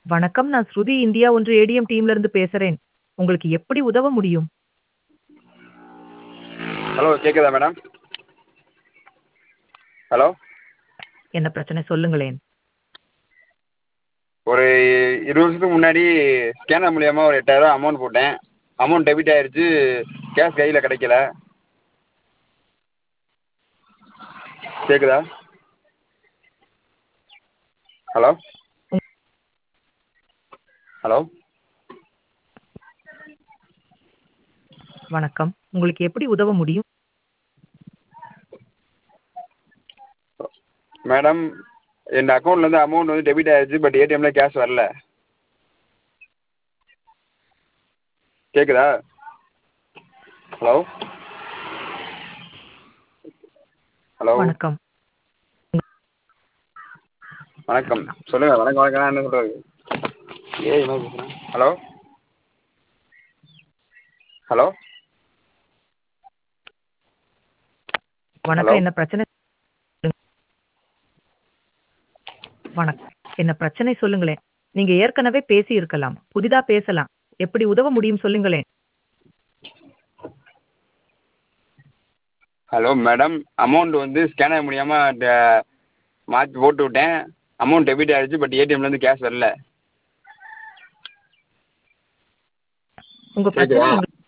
வணக்கம் நான் ஸ்ருதி இந்தியா ஒன்று ஏடிஎம் டீம்ல இருந்து பேசுறேன் உங்களுக்கு எப்படி உதவ முடியும் ஹலோ கேட்குதா மேடம் ஹலோ என்ன பிரச்சனை சொல்லுங்களேன் ஒரு இருபது வருஷத்துக்கு முன்னாடி ஸ்கேனர் மூலியமாக ஒரு எட்டாயிரரூவா அமௌண்ட் போட்டேன் அமௌண்ட் டெபிட் ஆயிருச்சு கேஷ் கையில் கிடைக்கல கேட்குதா ஹலோ ஹலோ வணக்கம் உங்களுக்கு எப்படி உதவ முடியும் மேடம் என் அக்கௌண்ட்லேருந்து அமௌண்ட் வந்து டெபிட் ஆயிருச்சு பட் ஏடிஎம்ல கேஷ் வரல கேட்குதா ஹலோ ஹலோ வணக்கம் வணக்கம் சொல்லுங்க வணக்கம் வணக்கம் நான் என்ன சொல்றது ஏய் என்ன பேசுறேன் ஹலோ ஹலோ வணக்கம் Hello? என்ன பிரச்சனை வணக்கம் என்ன பிரச்சனை சொல்லுங்களேன் நீங்க ஏற்கனவே பேசி இருக்கலாம் புதிதா பேசலாம் எப்படி உதவ முடியும் சொல்லுங்களேன் ஹலோ மேடம் அமௌண்ட் வந்து ஸ்கேனர் மூலியமாக மாற்றி போட்டு விட்டேன் அமௌண்ட் டெபிட் ஆயிடுச்சு பட் ஏடிஎம்லேருந்து கேஷ் வரல உங்க பிரச்சனை கேக்குதா? உங்களுக்கு-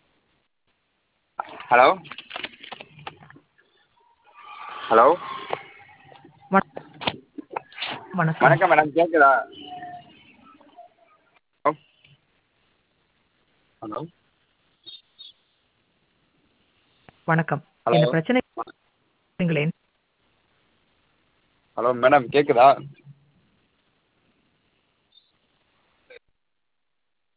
ஹலோ ஹலோ வண- வணக்கம் வணக்கம் மேடம் கேட்குதா ஹலோ ஹலோ வணக்கம் Hello? என்ன பிரச்சனை சொல்லுங்களேன் ஹலோ மேடம் கேட்குதா